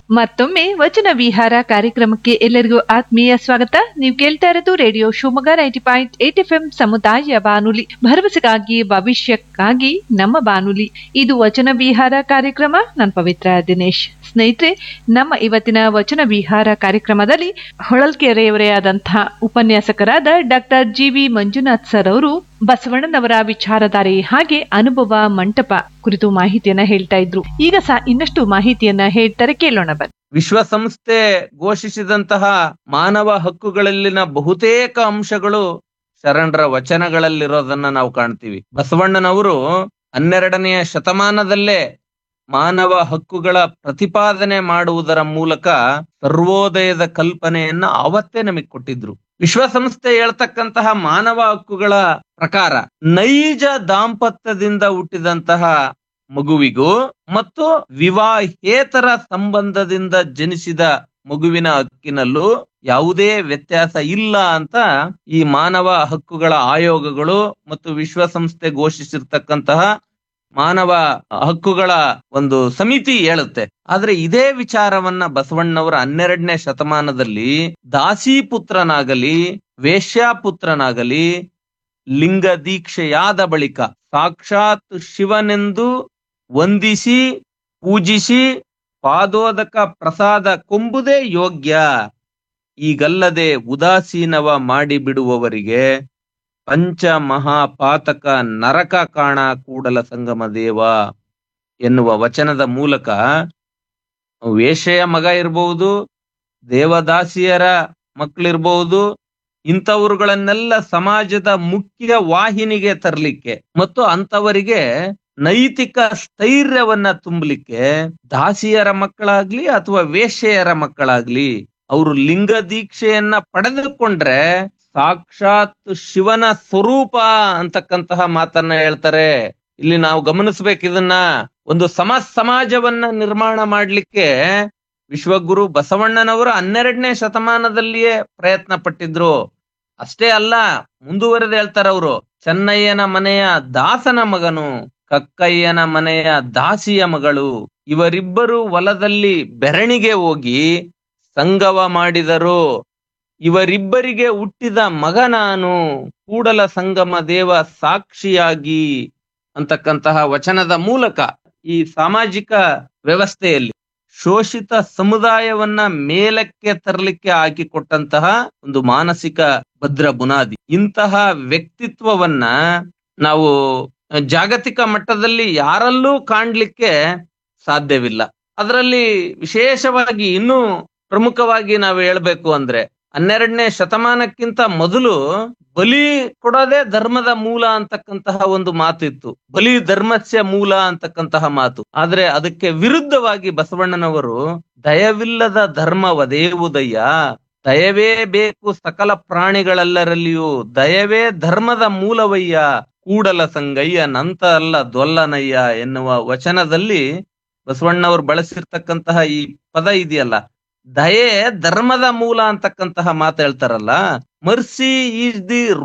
ಮತ್ತೊಮ್ಮೆ ವಚನ ವಿಹಾರ ಕಾರ್ಯಕ್ರಮಕ್ಕೆ ಎಲ್ಲರಿಗೂ ಆತ್ಮೀಯ ಸ್ವಾಗತ ನೀವು ಕೇಳ್ತಾ ಇರೋದು radio Shivamogga ninety point eight F M ಸಮುದಾಯ ಬಾನುಲಿ ಭರವಸೆಗಾಗಿ ಭವಿಷ್ಯಕ್ಕಾಗಿ ನಮ್ಮ ಬಾನುಲಿ ಇದು ವಚನ ವಿಹಾರ ಕಾರ್ಯಕ್ರಮ ನಾನು ಪವಿತ್ರ ದಿನೇಶ್ ಸ್ನೇಹಿತರೆ ನಮ್ಮ ಇವತ್ತಿನ ವಚನ ವಿಹಾರ ಕಾರ್ಯಕ್ರಮದಲ್ಲಿ ಹೊಳಲ್ಕೆರೆಯವರೇ ಆದಂತಹ ಉಪನ್ಯಾಸಕರಾದ doctor G V Manjunath sir ಅವರು ಬಸವಣ್ಣನವರ ವಿಚಾರಧಾರೆ ಹಾಗೆ ಅನುಭವ ಮಂಟಪ ಕುರಿತು ಮಾಹಿತಿಯನ್ನ ಹೇಳ್ತಾ ಇದ್ರು ಈಗ ಸಹ ಇನ್ನಷ್ಟು ಮಾಹಿತಿಯನ್ನ ಹೇಳ್ತಾರೆ ಕೇಳೋಣ ಬನ್ನಿ ವಿಶ್ವಸಂಸ್ಥೆ ಘೋಷಿಸಿದಂತಹ ಮಾನವ ಹಕ್ಕುಗಳಲ್ಲಿನ ಬಹುತೇಕ ಅಂಶಗಳು ಶರಣರ ವಚನಗಳಲ್ಲಿರೋದನ್ನ ನಾವು ಕಾಣ್ತೀವಿ ಬಸವಣ್ಣನವರು ಹನ್ನೆರಡನೆಯ ಶತಮಾನದಲ್ಲೇ ಮಾನವ ಹಕ್ಕುಗಳ ಪ್ರತಿಪಾದನೆ ಮಾಡುವುದರ ಮೂಲಕ ಸರ್ವೋದಯದ ಕಲ್ಪನೆಯನ್ನ ಅವತ್ತೇ ನಮಗೆ ಕೊಟ್ಟಿದ್ರು ವಿಶ್ವಸಂಸ್ಥೆ ಹೇಳ್ತಕ್ಕಂತಹ ಮಾನವ ಹಕ್ಕುಗಳ ಪ್ರಕಾರ ನೈಜ ದಾಂಪತ್ಯದಿಂದ ಹುಟ್ಟಿದಂತಹ ಮಗುವಿಗೂ ಮತ್ತು ವಿವಾಹೇತರ ಸಂಬಂಧದಿಂದ ಜನಿಸಿದ ಮಗುವಿನ ಹಕ್ಕಿನಲ್ಲೂ ಯಾವುದೇ ವ್ಯತ್ಯಾಸ ಇಲ್ಲ ಅಂತ ಈ ಮಾನವ ಹಕ್ಕುಗಳ ಆಯೋಗಗಳು ಮತ್ತು ವಿಶ್ವಸಂಸ್ಥೆ ಘೋಷಿಸಿರ್ತಕ್ಕಂತಹ ಮಾನವ ಹಕ್ಕುಗಳ ಒಂದು ಸಮಿತಿ ಹೇಳುತ್ತೆ ಆದ್ರೆ ಇದೇ ವಿಚಾರವನ್ನ ಬಸವಣ್ಣವರ ಹನ್ನೆರಡನೇ ಶತಮಾನದಲ್ಲಿ ದಾಸಿಪುತ್ರನಾಗಲಿ ವೇಶ್ಯಾಪುತ್ರನಾಗಲಿ ಲಿಂಗ ದೀಕ್ಷೆಯಾದ ಬಳಿಕ ಸಾಕ್ಷಾತ್ ಶಿವನೆಂದು ವಂದಿಸಿ ಪೂಜಿಸಿ ಪಾದೋದಕ ಪ್ರಸಾದ ಕೊಂಬುದೇ ಯೋಗ್ಯ ಈಗಲ್ಲದೆ ಉದಾಸೀನವ ಮಾಡಿಬಿಡುವವರಿಗೆ ಪಂಚ ಮಹಾಪಾತಕ ನರಕ ಕಾಣ ಕೂಡಲ ಸಂಗಮ ದೇವ ಎನ್ನುವ ವಚನದ ಮೂಲಕ ವೇಷೆಯ ಮಗ ಇರಬಹುದು ದೇವದಾಸಿಯರ ಮಕ್ಕಳಿರ್ಬಹುದು ಇಂಥವ್ರುಗಳನ್ನೆಲ್ಲ ಸಮಾಜದ ಮುಖ್ಯ ವಾಹಿನಿಗೆ ತರಲಿಕ್ಕೆ ಮತ್ತು ಅಂತವರಿಗೆ ನೈತಿಕ ಸ್ಥೈರ್ಯವನ್ನ ತುಂಬಲಿಕ್ಕೆ ದಾಸಿಯರ ಮಕ್ಕಳಾಗ್ಲಿ ಅಥವಾ ವೇಶ್ಯೆಯರ ಮಕ್ಕಳಾಗ್ಲಿ ಅವರು ಲಿಂಗ ದೀಕ್ಷೆಯನ್ನ ಪಡೆದುಕೊಂಡ್ರೆ ಸಾಕ್ಷಾತ್ ಶಿವನ ಸ್ವರೂಪ ಅಂತಕ್ಕಂತಹ ಮಾತನ್ನ ಹೇಳ್ತಾರೆ ಇಲ್ಲಿ ನಾವು ಗಮನಿಸ್ಬೇಕು ಇದನ್ನ ಒಂದು ಸಮ ಸಮಾಜವನ್ನ ನಿರ್ಮಾಣ ಮಾಡ್ಲಿಕ್ಕೆ ವಿಶ್ವಗುರು ಬಸವಣ್ಣನವರು ಹನ್ನೆರಡನೇ ಶತಮಾನದಲ್ಲಿಯೇ ಪ್ರಯತ್ನ ಪಟ್ಟಿದ್ರು ಅಷ್ಟೇ ಅಲ್ಲ ಮುಂದುವರೆದು ಹೇಳ್ತಾರ ಅವರು ಚೆನ್ನಯ್ಯನ ಮನೆಯ ದಾಸನ ಮಗನು ಕಕ್ಕಯ್ಯನ ಮನೆಯ ದಾಸಿಯ ಮಗಳು ಇವರಿಬ್ಬರು ಹೊಲದಲ್ಲಿ ಬೆರಣಿಗೆ ಹೋಗಿ ಸಂಗವ ಮಾಡಿದರು ಇವರಿಬ್ಬರಿಗೆ ಹುಟ್ಟಿದ ಮಗ ನಾನು ಕೂಡಲ ಸಂಗಮ ದೇವ ಸಾಕ್ಷಿಯಾಗಿ ಅಂತಕ್ಕಂತಹ ವಚನದ ಮೂಲಕ ಈ ಸಾಮಾಜಿಕ ವ್ಯವಸ್ಥೆಯಲ್ಲಿ ಶೋಷಿತ ಸಮುದಾಯವನ್ನ ಮೇಲಕ್ಕೆ ತರಲಿಕ್ಕೆ ಹಾಕಿಕೊಟ್ಟಂತಹ ಒಂದು ಮಾನಸಿಕ ಭದ್ರ ಬುನಾದಿ ಇಂತಹ ವ್ಯಕ್ತಿತ್ವವನ್ನ ನಾವು ಜಾಗತಿಕ ಮಟ್ಟದಲ್ಲಿ ಯಾರಲ್ಲೂ ಕಾಣ್ಲಿಕ್ಕೆ ಸಾಧ್ಯವಿಲ್ಲ ಅದರಲ್ಲಿ ವಿಶೇಷವಾಗಿ ಇನ್ನೂ ಪ್ರಮುಖವಾಗಿ ನಾವು ಹೇಳ್ಬೇಕು ಅಂದ್ರೆ ಹನ್ನೆರಡನೇ ಶತಮಾನಕ್ಕಿಂತ ಮೊದಲು ಬಲಿ ಕೊಡೋದೇ ಧರ್ಮದ ಮೂಲ ಅಂತಕ್ಕಂತಹ ಒಂದು ಮಾತು ಇತ್ತು ಬಲಿ ಧರ್ಮಸ್ಯ ಮೂಲ ಅಂತಕ್ಕಂತಹ ಮಾತು ಆದ್ರೆ ಅದಕ್ಕೆ ವಿರುದ್ಧವಾಗಿ ಬಸವಣ್ಣನವರು ದಯವಿಲ್ಲದ ಧರ್ಮ ವದೇವುದಯ್ಯ ದಯವೇ ಬೇಕು ಸಕಲ ಪ್ರಾಣಿಗಳೆಲ್ಲರಲ್ಲಿಯೂ ದಯವೇ ಧರ್ಮದ ಮೂಲವಯ್ಯ ಕೂಡಲ ಸಂಗಯ್ಯ ನಂತ ಅಲ್ಲ ದೊಲ್ಲನಯ್ಯ ಎನ್ನುವ ವಚನದಲ್ಲಿ ಬಸವಣ್ಣವರು ಬಳಸಿರ್ತಕ್ಕಂತಹ ಈ ಪದ ಇದೆಯಲ್ಲ ದಯೆ ಧರ್ಮದ ಮೂಲ ಅಂತಕ್ಕಂತಹ ಮಾತು ಹೇಳ್ತಾರಲ್ಲ ಮರ್ಸಿ ಈಸ್ ದಿ